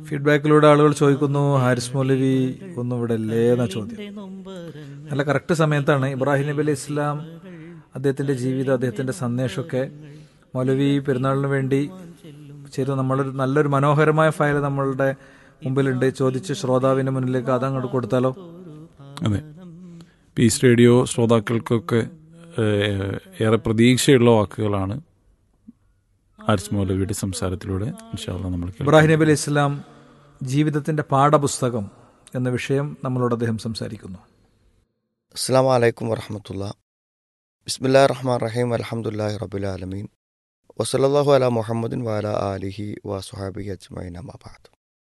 ഫീഡ്ബാക്കിലൂടെ ആളുകൾ ചോദിക്കുന്നു ഹാരിസ് മൗലവി ഒന്നും ഇവിടെ ഇല്ലേ എന്ന ചോദ്യം നല്ല കറക്റ്റ് സമയത്താണ് ഇബ്രാഹിം നബി അലൈഹി ഇസ്ലാം അദ്ദേഹത്തിന്റെ ജീവിതം അദ്ദേഹത്തിന്റെ സന്ദേശമൊക്കെ മൗലവി പെരുന്നാളിന് വേണ്ടി ചെയ്ത നമ്മളൊരു നല്ലൊരു മനോഹരമായ ഫയൽ നമ്മളുടെ മുമ്പിലുണ്ട് ചോദിച്ച് ശ്രോതാവിന്റെ മുന്നിലേക്ക് അതങ്ങോട്ട് കൊടുത്താലോ അതെ പീസ് റേഡിയോ ശ്രോതാക്കൾക്കൊക്കെ ഏഹ്, ഏറെ പ്രതീക്ഷയുള്ള വാക്കുകളാണ് ആരിസ് മൗലവിയുടെ സംസാരത്തിലൂടെ ഇൻഷാല്ല നമ്മൾ കേൾക്കാം. ഇബ്രാഹിം നബി അലൈഹി ഇസ്ലാം ജീവിതത്തിന്റെ പാഠപുസ്തകം എന്ന വിഷയം നമ്മളോട് അദ്ദേഹം സംസാരിക്കുന്നു അസ്സാം വലൈക്കും വറഹമത്തുള്ള ബിസ്മില്ലാ റഹ്മാൻ റഹീം അലഹമുല്ലാഹി റബുലാലമീൻ വസലല്ലാഹു അല മുഹമ്മദിൻ വാല ആലിഹി വസുഹാബി അജ്മൈൻ അമാബാദ്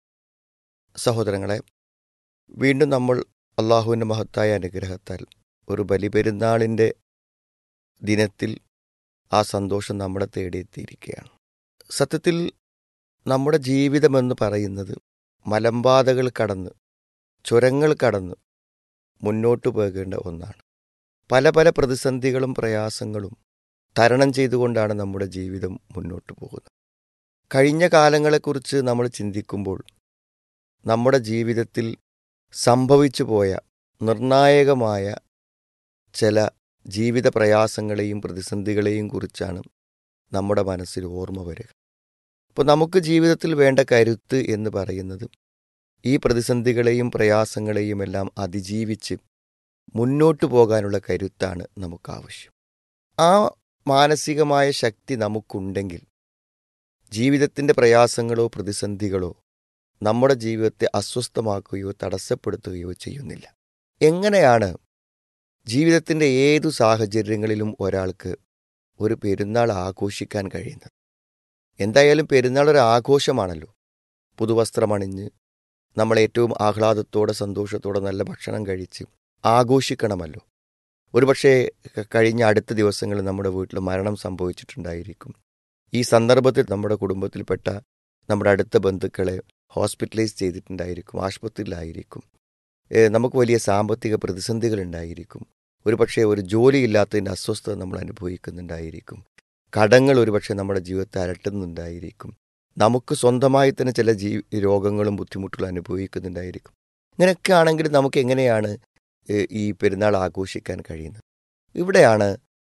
സഹോദരങ്ങളെ വീണ്ടും നമ്മൾ അള്ളാഹുവിൻ്റെ മഹത്തായ അനുഗ്രഹത്താൽ ഒരു ബലിപെരുന്നാളിൻ്റെ ദിനത്തിൽ ആ സന്തോഷം നമ്മളെ തേടിയെത്തിയിരിക്കുകയാണ് സത്യത്തിൽ നമ്മുടെ ജീവിതമെന്ന് പറയുന്നത് മലമ്പാതകൾ കടന്ന് ചുരങ്ങൾ കടന്ന് മുന്നോട്ടു പോകേണ്ട ഒന്നാണ് പല പല പ്രതിസന്ധികളും പ്രയാസങ്ങളും തരണം ചെയ്തുകൊണ്ടാണ് നമ്മുടെ ജീവിതം മുന്നോട്ട് പോകുന്നത് കഴിഞ്ഞ കാലങ്ങളെക്കുറിച്ച് നമ്മൾ ചിന്തിക്കുമ്പോൾ നമ്മുടെ ജീവിതത്തിൽ സംഭവിച്ചു പോയ നിർണായകമായ ചില ജീവിത പ്രയാസങ്ങളെയും പ്രതിസന്ധികളെയും കുറിച്ചാണ് നമ്മുടെ മനസ്സിൽ ഓർമ്മ വരിക അപ്പോൾ നമുക്ക് ജീവിതത്തിൽ വേണ്ട കരുത്ത് എന്ന് പറയുന്നത് ഈ പ്രതിസന്ധികളെയും പ്രയാസങ്ങളെയും എല്ലാം അതിജീവിച്ച് മുന്നോട്ടു പോകാനുള്ള കരുത്താണ് നമുക്ക് ആവശ്യം ആ മാനസികമായ ശക്തി നമുക്കുണ്ടെങ്കിൽ ജീവിതത്തിൻ്റെ പ്രയാസങ്ങളോ പ്രതിസന്ധികളോ നമ്മുടെ ജീവിതത്തെ അസ്വസ്ഥമാക്കുകയോ തടസ്സപ്പെടുത്തുകയോ ചെയ്യുന്നില്ല എങ്ങനെയാണ് ജീവിതത്തിൻ്റെ ഏതു സാഹചര്യങ്ങളിലും ഒരാൾക്ക് ഒരു പെരുന്നാൾ ആഘോഷിക്കാൻ കഴിയുന്നത് എന്തായാലും പെരുന്നാൾ ഒരു ആഘോഷമാണല്ലോ പുതുവസ്ത്രമണിഞ്ഞ് നമ്മൾ ഏറ്റവും ആഹ്ലാദത്തോടെ സന്തോഷത്തോടെ നല്ല ഭക്ഷണം കഴിച്ച് ആഘോഷിക്കണമല്ലോ ഒരുപക്ഷെ ക- കഴിഞ്ഞ അടുത്ത ദിവസങ്ങളിൽ നമ്മുടെ വീട്ടിൽ മരണം സംഭവിച്ചിട്ടുണ്ടായിരിക്കും ഈ സന്ദർഭത്തിൽ നമ്മുടെ കുടുംബത്തിൽപ്പെട്ട നമ്മുടെ അടുത്ത ബന്ധുക്കളെ ഹോസ്പിറ്റലൈസ് ചെയ്തിട്ടുണ്ടായിരിക്കും ആശുപത്രിയിലായിരിക്കും ഏ, നമുക്ക് വലിയ സാമ്പത്തിക പ്രതിസന്ധികൾ ഉണ്ടായിരിക്കും ഒരുപക്ഷെ ഒരു ജോലിയില്ലാത്തതിൻ്റെ അസ്വസ്ഥത നമ്മൾ അനുഭവിക്കുന്നുണ്ടായിരിക്കും കടങ്ങൾ ഒരുപക്ഷെ നമ്മുടെ ജീവിതത്തെ അലട്ടുന്നുണ്ടായിരിക്കും നമുക്ക് സ്വന്തമായി തന്നെ ചില ജീ രോഗങ്ങളും ബുദ്ധിമുട്ടുകളും അനുഭവിക്കുന്നുണ്ടായിരിക്കും ഇങ്ങനെയൊക്കെ ആണെങ്കിൽ നമുക്ക് എങ്ങനെയാണ് ഏ, ഈ പെരുന്നാൾ ആഘോഷിക്കാൻ കഴിയുന്നത് ഇവിടെയാണ്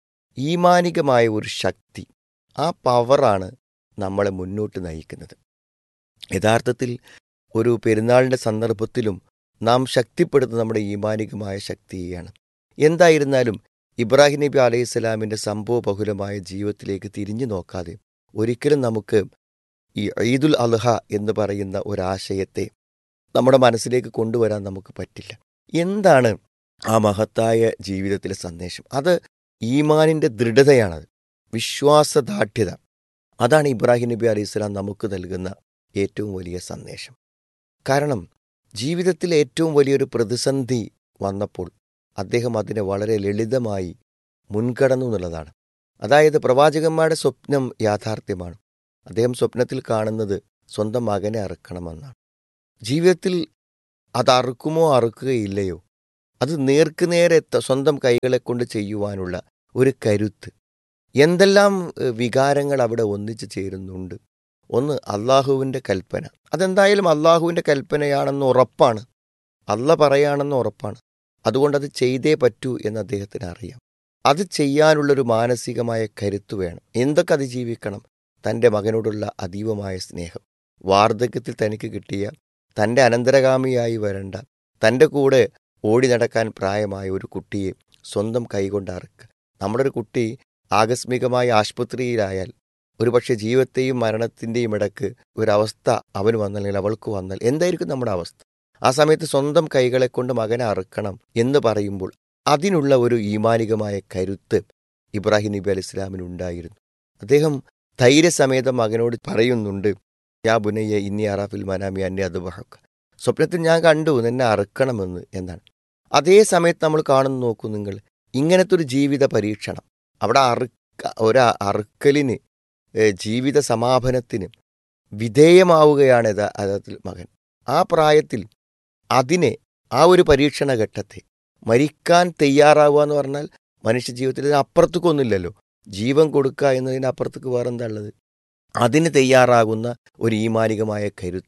ഈമാനികമായ ഒരു ശക്തി ആ പവറാണ് നമ്മളെ മുന്നോട്ട് നയിക്കുന്നത് യഥാർത്ഥത്തിൽ ഒരു പെരുന്നാളിൻ്റെ സന്ദർഭത്തിലും നാം ശക്തിപ്പെടുത്തുന്ന നമ്മുടെ ഈമാനികമായ ശക്തിയെയാണ് എന്തായിരുന്നാലും ഇബ്രാഹിം നബി അലൈഹി സ്വലാമിൻ്റെ സംഭവബഹുലമായ ജീവിതത്തിലേക്ക് തിരിഞ്ഞു നോക്കാതെ ഒരിക്കലും നമുക്ക് ഈ ഈദുൽ അൽഹ എന്ന് പറയുന്ന ഒരാശയത്തെ നമ്മുടെ മനസ്സിലേക്ക് കൊണ്ടുവരാൻ നമുക്ക് പറ്റില്ല എന്താണ് ആ മഹത്തായ ജീവിതത്തിലെ സന്ദേശം അത് ഈമാനിൻ്റെ ദൃഢതയാണത് വിശ്വാസദാഠ്യത അതാണ് ഇബ്രാഹിം നബി അലൈഹി സ്വലാം നമുക്ക് നൽകുന്ന ഏറ്റവും വലിയ സന്ദേശം കാരണം ജീവിതത്തിൽ ഏറ്റവും വലിയൊരു പ്രതിസന്ധി വന്നപ്പോൾ അദ്ദേഹം അതിനെ വളരെ ലളിതമായി മുൻകടന്നു എന്നുള്ളതാണ് അതായത് പ്രവാചകന്മാരുടെ സ്വപ്നം യാഥാർത്ഥ്യമാണ് അദ്ദേഹം സ്വപ്നത്തിൽ കാണുന്നത് സ്വന്തം മകനെ അറുക്കണമെന്നാണ് ജീവിതത്തിൽ അത് അറുക്കുമോ അറുക്കുകയില്ലയോ അത് നേർക്കുനേരെ ത- സ്വന്തം കൈകളെ കൊണ്ട് ചെയ്യുവാനുള്ള ഒരു കരുത്ത് എന്തെല്ലാം ഏഹ്, വികാരങ്ങൾ അവിടെ ഒന്നിച്ചു ചേരുന്നുണ്ട് ഒന്ന് അള്ളാഹുവിൻ്റെ കൽപ്പന അതെന്തായാലും അള്ളാഹുവിൻ്റെ കൽപ്പനയാണെന്ന് ഉറപ്പാണ് അല്ല പറയാണെന്ന് ഉറപ്പാണ് അതുകൊണ്ട് അത് ചെയ്തേ പറ്റൂ എന്ന് അദ്ദേഹത്തിന് അറിയാം അത് ചെയ്യാനുള്ളൊരു മാനസികമായ കരുത്ത് വേണം എന്തൊക്കെ അതിജീവിക്കണം തൻ്റെ മകനോടുള്ള അതീവമായ സ്നേഹം വാർദ്ധക്യത്തിൽ തനിക്ക് കിട്ടിയ തൻ്റെ അനന്തരഗാമിയായി വരേണ്ട തൻ്റെ കൂടെ ഓടി നടക്കാൻ പ്രായമായ ഒരു കുട്ടിയെ സ്വന്തം കൈകൊണ്ട് അറുക്കുക നമ്മുടെ ഒരു കുട്ടി ആകസ്മികമായി ആശുപത്രിയിലായാൽ ഒരുപക്ഷെ ജീവിതത്തെയും മരണത്തിൻ്റെയും ഇടക്ക് ഒരവസ്ഥ അവന് വന്നാൽ അല്ലെങ്കിൽ അവൾക്ക് വന്നാൽ എന്തായിരിക്കും നമ്മുടെ അവസ്ഥ ആ സമയത്ത് സ്വന്തം കൈകളെ കൊണ്ട് മകനെ അറുക്കണം എന്ന് പറയുമ്പോൾ അതിനുള്ള ഒരു ഈമാനികമായ കരുത്ത് ഇബ്രാഹിം നബി അലി ഇസ്ലാമിനുണ്ടായിരുന്നു അദ്ദേഹം ധൈര്യസമേതം മകനോട് പറയുന്നുണ്ട് യാ ബുനയ്യ ഇന്നി അറാഫിൽ മനാമി അന്നെ അത് വഹക്ക സ്വപ്നത്തിൽ ഞാൻ കണ്ടു നിന്നെ അറുക്കണമെന്ന് എന്നാണ് അതേ സമയത്ത് നമ്മൾ കാണുന്നു നോക്കൂ നിങ്ങൾ ഇങ്ങനത്തെ ഒരു ജീവിത പരീക്ഷണം അവിടെ അറുക്ക ഒരു അറുക്കലിന് ഏഹ്, ജീവിത സമാപനത്തിന് വിധേയമാവുകയാണ് യഥാ- യഥാർത്ഥത്തിൽ മകൻ ആ പ്രായത്തിൽ അതിനെ ആ ഒരു പരീക്ഷണ ഘട്ടത്തെ മരിക്കാൻ തയ്യാറാവുക എന്ന് പറഞ്ഞാൽ മനുഷ്യ ജീവിതത്തിൽ ഇതിന് അപ്പുറത്തേക്കൊന്നുമില്ലല്ലോ ജീവൻ കൊടുക്കുക എന്നതിന് അപ്പുറത്തേക്ക് വേറെന്താ ഉള്ളത് അതിന് തയ്യാറാകുന്ന ഒരു ഈമാനികമായ കരുത്ത്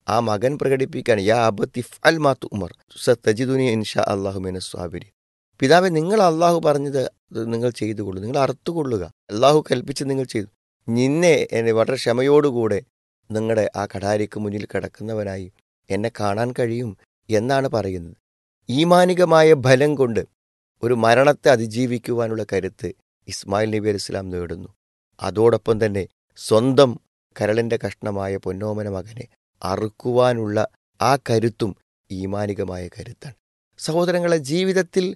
ആ മകൻ പ്രകടിപ്പിക്കാൻ യാ അബത്തിഫ് അൽ മാത്തു ഉമർ സത്തജിദുനി ഇൻഷാ അള്ളാഹു മിന സ്വാബിരി പിതാവെ നിങ്ങൾ അള്ളാഹു പറഞ്ഞത് ഇത് നിങ്ങൾ ചെയ്തുകൊള്ളു നിങ്ങൾ അറുത്തുകൊള്ളുക അള്ളാഹു കൽപ്പിച്ച് നിങ്ങൾ ചെയ്തു നിന്നെ എന്നെ വളരെ ക്ഷമയോടുകൂടെ നിങ്ങളുടെ ആ കടാരിക്ക് മുന്നിൽ കിടക്കുന്നവനായി എന്നെ കാണാൻ കഴിയും എന്നാണ് പറയുന്നത് ഈമാനികമായ ബലം കൊണ്ട് ഒരു മരണത്തെ അതിജീവിക്കുവാനുള്ള കരുത്ത് ഇസ്മായിൽ നബി അലൈഹി ഇസ്ലാം നേടുന്നു അതോടൊപ്പം തന്നെ സ്വന്തം കരളിന്റെ കഷ്ണമായ പൊന്നോമന മകനെ അറുക്കുവാനുള്ള ആ കരുത്തും ഈമാനികമായ കരുത്താണ് സഹോദരങ്ങളെ ജീവിതത്തിൽ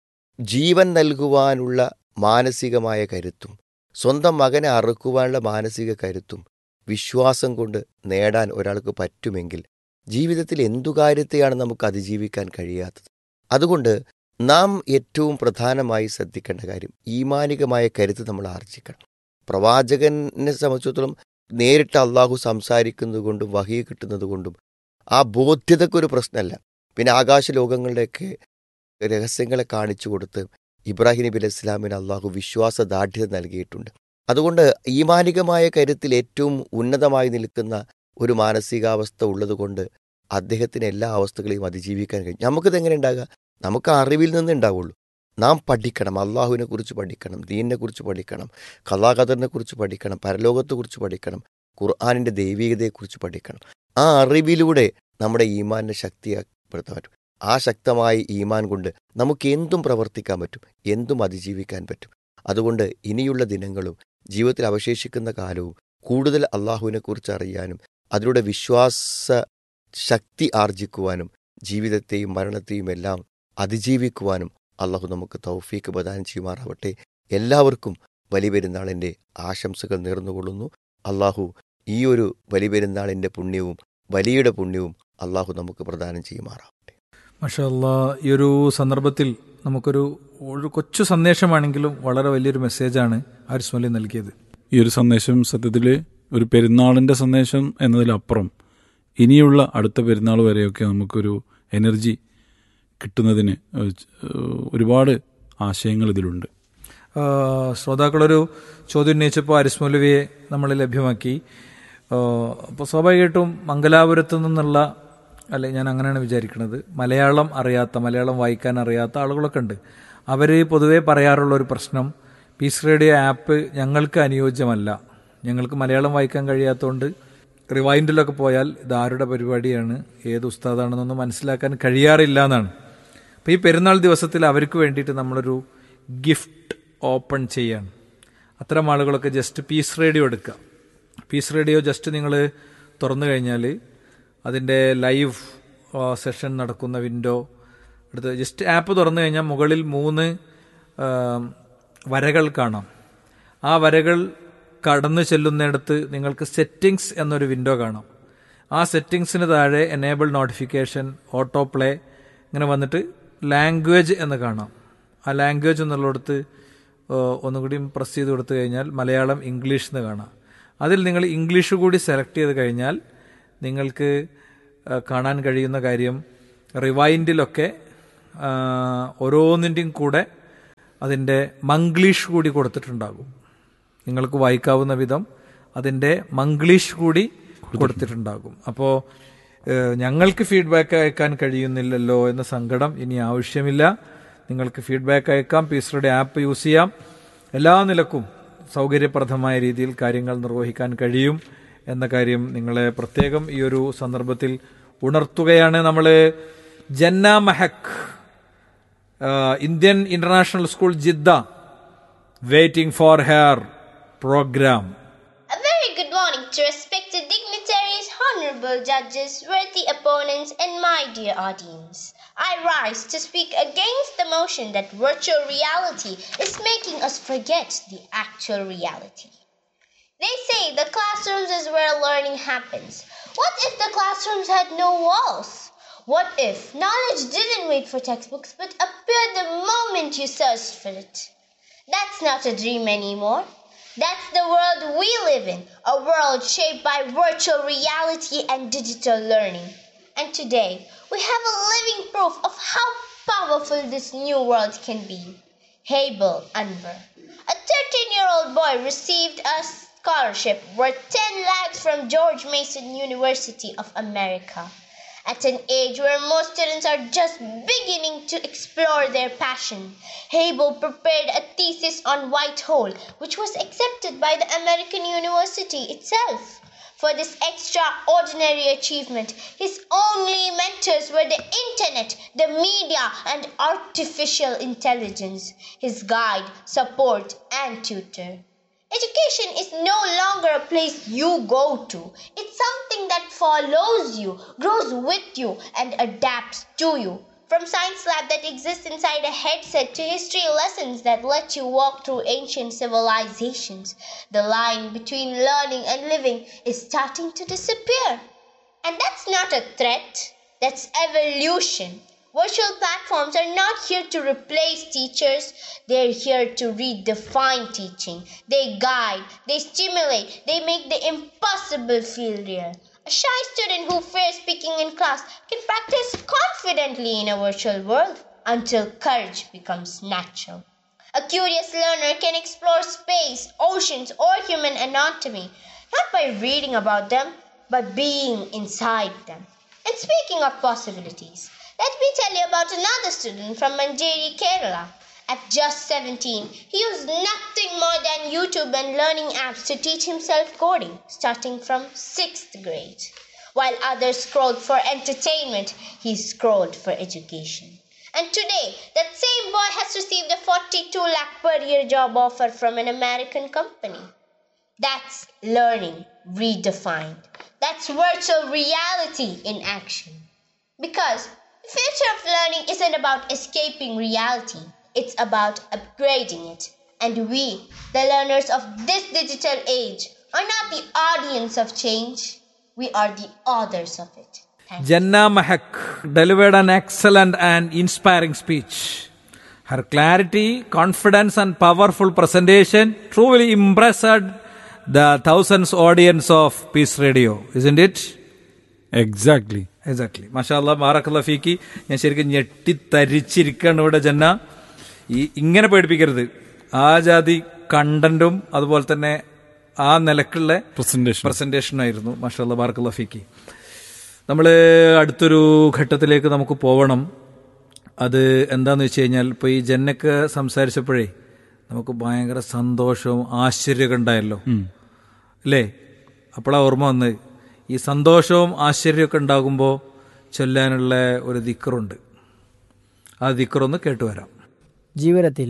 ജീവൻ നൽകുവാനുള്ള മാനസികമായ കരുത്തും സ്വന്തം മകനെ അറുക്കുവാനുള്ള മാനസിക കരുത്തും വിശ്വാസം കൊണ്ട് നേടാൻ ഒരാൾക്ക് പറ്റുമെങ്കിൽ ജീവിതത്തിൽ എന്തു കാര്യത്തെയാണ് നമുക്ക് അതിജീവിക്കാൻ കഴിയാത്തത് അതുകൊണ്ട് നാം ഏറ്റവും പ്രധാനമായി ശ്രദ്ധിക്കേണ്ട കാര്യം ഈമാനികമായ കരുത്ത് നമ്മൾ ആർജിക്കണം പ്രവാചകനെ സംബന്ധിച്ചിടത്തോളം നേരിട്ട് അള്ളാഹു സംസാരിക്കുന്നത് കൊണ്ടും വഹി കിട്ടുന്നത് കൊണ്ടും ആ ബോധ്യതക്കൊരു പ്രശ്നമല്ല പിന്നെ ആകാശ ലോകങ്ങളുടെയൊക്കെ രഹസ്യങ്ങളെ കാണിച്ചു കൊടുത്ത് ഇബ്രാഹിം നബി അലൈഹി ഇസ്ലാമിന് അള്ളാഹു വിശ്വാസ ദാർഢ്യത നൽകിയിട്ടുണ്ട് അതുകൊണ്ട് ഈമാനികമായ കരുത്തിൽ ഏറ്റവും ഉന്നതമായി നിൽക്കുന്ന ഒരു മാനസികാവസ്ഥ ഉള്ളതുകൊണ്ട് അദ്ദേഹത്തിന് എല്ലാ അവസ്ഥകളെയും അതിജീവിക്കാൻ കഴിയും നമുക്കിത് എങ്ങനെ ഉണ്ടാകുക നമുക്ക് അറിവിൽ നിന്ന് ഉണ്ടാവുള്ളൂ നാം പഠിക്കണം അള്ളാഹുവിനെ കുറിച്ച് പഠിക്കണം ദീനിനെ കുറിച്ച് പഠിക്കണം കലാകഥറിനെ കുറിച്ച് പഠിക്കണം പരലോകത്തെക്കുറിച്ച് പഠിക്കണം ഖുർആാനിൻ്റെ ദൈവികതയെക്കുറിച്ച് പഠിക്കണം ആ അറിവിലൂടെ നമ്മുടെ ഈമാനിനെ ശക്തിപ്പെടുത്താൻ പറ്റും ആ ശക്തമായ ഈമാൻ കൊണ്ട് നമുക്ക് എന്തും പ്രവർത്തിക്കാൻ പറ്റും എന്തും അതിജീവിക്കാൻ പറ്റും അതുകൊണ്ട് ഇനിയുള്ള ദിനങ്ങളും ജീവിതത്തിൽ അവശേഷിക്കുന്ന കാലവും കൂടുതൽ അള്ളാഹുവിനെക്കുറിച്ച് അറിയാനും അതിലൂടെ വിശ്വാസ ശക്തി ആർജിക്കുവാനും ജീവിതത്തെയും മരണത്തെയും എല്ലാം അതിജീവിക്കുവാനും അള്ളാഹു നമുക്ക് തൗഫീക്ക് പ്രദാനം ചെയ്യുമാറാവട്ടെ എല്ലാവർക്കും വലിപെരുന്നാളിൻ്റെ ആശംസകൾ നേർന്നുകൊള്ളുന്നു അള്ളാഹു ഈ ഒരു വലിപെരുന്നാളിൻ്റെ പുണ്യവും വലിയുടെ പുണ്യവും അള്ളാഹു നമുക്ക് പ്രദാനം ചെയ്യുമാറാവട്ടെ മഷല്ല ഈ ഒരു സന്ദർഭത്തിൽ നമുക്കൊരു ഒരു കൊച്ചു സന്ദേശമാണെങ്കിലും വളരെ വലിയൊരു മെസ്സേജാണ് ആരിസ് മൊലി നൽകിയത് ഈ ഒരു സന്ദേശം സത്യത്തിൽ ഒരു പെരുന്നാളിൻ്റെ സന്ദേശം എന്നതിലപ്പുറം ഇനിയുള്ള അടുത്ത പെരുന്നാൾ വരെയൊക്കെ നമുക്കൊരു എനർജി കിട്ടുന്നതിന് ഏഹ്, ഒരുപാട് ആശയങ്ങൾ ഇതിലുണ്ട് ആ, ശ്രോതാക്കളൊരു ചോദ്യം ഉന്നയിച്ചപ്പോൾ ആരിസ് മൗലവിയെ നമ്മൾ ലഭ്യമാക്കി അപ്പോൾ സ്വാഭാവികമായിട്ടും മംഗലാപുരത്ത് നിന്നുള്ള അല്ലെ ഞാൻ അങ്ങനെയാണ് വിചാരിക്കുന്നത് മലയാളം അറിയാത്ത മലയാളം വായിക്കാൻ അറിയാത്ത ആളുകളൊക്കെ ഉണ്ട് അവർ പൊതുവേ പറയാറുള്ള ഒരു പ്രശ്നം പീസ് റേഡിയോ ആപ്പ് ഞങ്ങൾക്ക് അനുയോജ്യമല്ല ഞങ്ങൾക്ക് മലയാളം വായിക്കാൻ കഴിയാത്തതുകൊണ്ട് റിവൈൻഡിലൊക്കെ പോയാൽ ഇത് ആരുടെ പരിപാടിയാണ് ഏത് ഉസ്താദാണെന്നൊന്നും മനസ്സിലാക്കാൻ കഴിയാറില്ല എന്നാണ് അപ്പോൾ ഈ പെരുന്നാൾ ദിവസത്തിൽ അവർക്ക് വേണ്ടിയിട്ട് നമ്മളൊരു ഗിഫ്റ്റ് ഓപ്പൺ ചെയ്യാണ് അത്തരം ആളുകളൊക്കെ ജസ്റ്റ് പീസ് റേഡിയോ എടുക്കുക പീസ് റേഡിയോ ജസ്റ്റ് നിങ്ങൾ തുറന്നു കഴിഞ്ഞാൽ അതിൻ്റെ ലൈവ് സെഷൻ നടക്കുന്ന വിൻഡോ എടുത്ത് ജസ്റ്റ് ആപ്പ് തുറന്നു കഴിഞ്ഞാൽ മുകളിൽ മൂന്ന് ആ, വരകൾ കാണാം ആ വരകൾ കടന്നു ചെല്ലുന്നിടത്ത് നിങ്ങൾക്ക് സെറ്റിങ്സ് എന്നൊരു വിൻഡോ കാണാം ആ സെറ്റിങ്സിന് താഴെ എനേബിൾ നോട്ടിഫിക്കേഷൻ ഓട്ടോ പ്ലേ ഇങ്ങനെ വന്നിട്ട് ലാംഗ്വേജ് എന്ന് കാണാം ആ ലാംഗ്വേജ് എന്നുള്ളിടത്ത് ഒന്നുകൂടി പ്രസ് ചെയ്ത് കൊടുത്തു കഴിഞ്ഞാൽ മലയാളം ഇംഗ്ലീഷ് എന്ന് കാണാം അതിൽ നിങ്ങൾ ഇംഗ്ലീഷ് കൂടി സെലക്ട് ചെയ്ത് കഴിഞ്ഞാൽ നിങ്ങൾക്ക് ആ, കാണാൻ കഴിയുന്ന കാര്യം റിവൈൻഡിലൊക്കെ ആ, ഓരോന്നിൻ്റെയും കൂടെ അതിൻ്റെ മംഗ്ലീഷ് കൂടി കൊടുത്തിട്ടുണ്ടാകും നിങ്ങൾക്ക് വായിക്കാവുന്ന വിധം അതിൻ്റെ മംഗ്ലീഷ് കൂടി കൊടുത്തിട്ടുണ്ടാകും അപ്പോൾ ഞങ്ങൾക്ക് ഫീഡ്ബാക്ക് അയക്കാൻ കഴിയുന്നില്ലല്ലോ എന്ന സങ്കടം ഇനി ആവശ്യമില്ല നിങ്ങൾക്ക് ഫീഡ്ബാക്ക് അയക്കാം പീസറുടെ ആപ്പ് യൂസ് ചെയ്യാം എല്ലാ നിലക്കും സൗകര്യപ്രദമായ രീതിയിൽ കാര്യങ്ങൾ നിർവഹിക്കാൻ കഴിയും എന്ന കാര്യം നിങ്ങളെ പ്രത്യേകം ഈ ഒരു സന്ദർഭത്തിൽ ഉണർത്തുകയാണ് നമ്മൾ Janna Mahak Indian international school Jeddah waiting for her program A very good morning to respected dignitaries, honorable judges, worthy opponents, and my dear audience. I rise to speak against the motion that virtual reality is making us forget the actual reality. They say the classrooms is where learning happens. What if the classrooms had no walls? What if knowledge didn't wait for textbooks but appeared the moment you searched for it? That's not a dream anymore. That's the world we live in, a world shaped by virtual reality and digital learning. And today, we have a living proof of how powerful this new world can be. Habel Anwar, a 13 year old boy, received a scholarship worth 10 lakhs from George Mason University of America. At an age where most students are just beginning to explore their passion, Hable prepared a thesis on white hole, which was accepted by the American University itself. For this extraordinary achievement, his only mentors were the internet, the media, and artificial intelligence, his guide, support, and tutor. Education is no longer a place you go to. It's something that follows you, grows with you, and adapts to you. From science lab that exists inside a headset to history lessons that let you walk through ancient civilizations, the line between learning and living is starting to disappear. And that's not a threat, that's evolution. Virtual platforms are not here to replace teachers, they're here to redefine teaching. They guide, they stimulate, they make the impossible feel real. A shy student who fears speaking in class can practice confidently in a virtual world until courage becomes natural. A curious learner can explore space, oceans, or human anatomy, not by reading about them, but being inside them. And speaking of possibilities, let me tell you about another student from Manjeri, Kerala. At just 17, he used nothing more than YouTube and learning apps to teach himself coding, starting from 6th grade. While others scrolled for entertainment, he scrolled for education. And today, that same boy has received a 42 lakh per year job offer from an American company. That's learning redefined. That's virtual reality in action. Because the future of learning isn't about escaping reality, it's about upgrading it. And we, the learners of this digital age, are not the audience of change, we are the authors of it. Thank you. Janna Mahak delivered an excellent and inspiring speech. Her clarity, confidence, and powerful presentation truly impressed the thousands audience of Peace Radio, isn't it? Exactly exactly മഷാല്ല ബാറക്കല്ല ഫീക്ക് ഞാൻ ശരിക്കും ഞെട്ടിത്തരിച്ചിരിക്കുകയാണ് ഇവിടെ ജന്ന ഈ ഇങ്ങനെ പേടിപ്പിക്കരുത് ആ ജാതി കണ്ടന്റും അതുപോലെ തന്നെ ആ നിലക്കുള്ള പ്രസന്റേഷൻ പ്രസന്റേഷൻ ആയിരുന്നു മാഷാല്ല ബാറക്കല്ല ഫീക്ക് നമ്മൾ അടുത്തൊരു ഘട്ടത്തിലേക്ക് നമുക്ക് പോവണം അത് എന്താന്ന് വെച്ച് കഴിഞ്ഞാൽ ഇപ്പോൾ ഈ ജന്നക്ക് സംസാരിച്ചപ്പോഴേ നമുക്ക് ഭയങ്കര സന്തോഷവും ആശ്ചര്യമൊക്കെ ഉണ്ടായല്ലോ അല്ലേ അപ്പോഴാ ഓർമ്മ വന്ന് ഈ സന്തോഷവും ആശ്ചര്യമൊക്കെ ഉണ്ടാകുമ്പോൾ ചൊല്ലാനുള്ള ഒരു ദിക്കറുണ്ട് ആ ദിക്കറൊന്ന് കേട്ടുവരാം ജീവിതത്തിൽ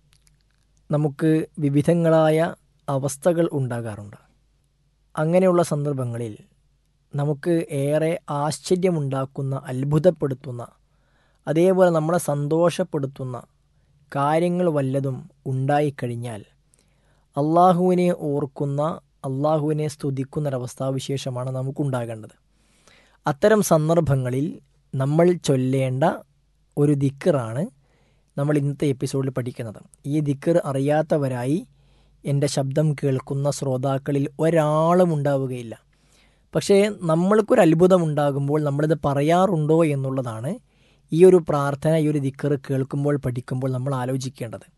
നമുക്ക് വിവിധങ്ങളായ അവസ്ഥകൾ ഉണ്ടാകാറുണ്ട് അങ്ങനെയുള്ള സന്ദർഭങ്ങളിൽ നമുക്ക് ഏറെ ആശ്ചര്യമുണ്ടാക്കുന്ന അത്ഭുതപ്പെടുത്തുന്ന അതേപോലെ നമ്മളെ സന്തോഷപ്പെടുത്തുന്ന കാര്യങ്ങൾ വല്ലതും ഉണ്ടായിക്കഴിഞ്ഞാൽ അള്ളാഹുവിനെ ഓർക്കുന്ന അള്ളാഹുവിനെ സ്തുതിക്കുന്നൊരവസ്ഥാവിശേഷമാണ് നമുക്കുണ്ടാകേണ്ടത് അത്തരം സന്ദർഭങ്ങളിൽ നമ്മൾ ചൊല്ലേണ്ട ഒരു ദിക്കറാണ് നമ്മൾ ഇന്നത്തെ എപ്പിസോഡിൽ പഠിക്കുന്നത് ഈ ദിക്കർ അറിയാത്തവരായി എൻ്റെ ശബ്ദം കേൾക്കുന്ന ശ്രോതാക്കളിൽ ഒരാളും ഉണ്ടാവുകയില്ല പക്ഷേ നമ്മൾക്കൊരു അത്ഭുതം ഉണ്ടാകുമ്പോൾ നമ്മളിത് പറയാറുണ്ടോ എന്നുള്ളതാണ് ഈ ഒരു പ്രാർത്ഥന ഈ ഒരു ദിക്കർ കേൾക്കുമ്പോൾ പഠിക്കുമ്പോൾ നമ്മൾ ആലോചിക്കേണ്ടത്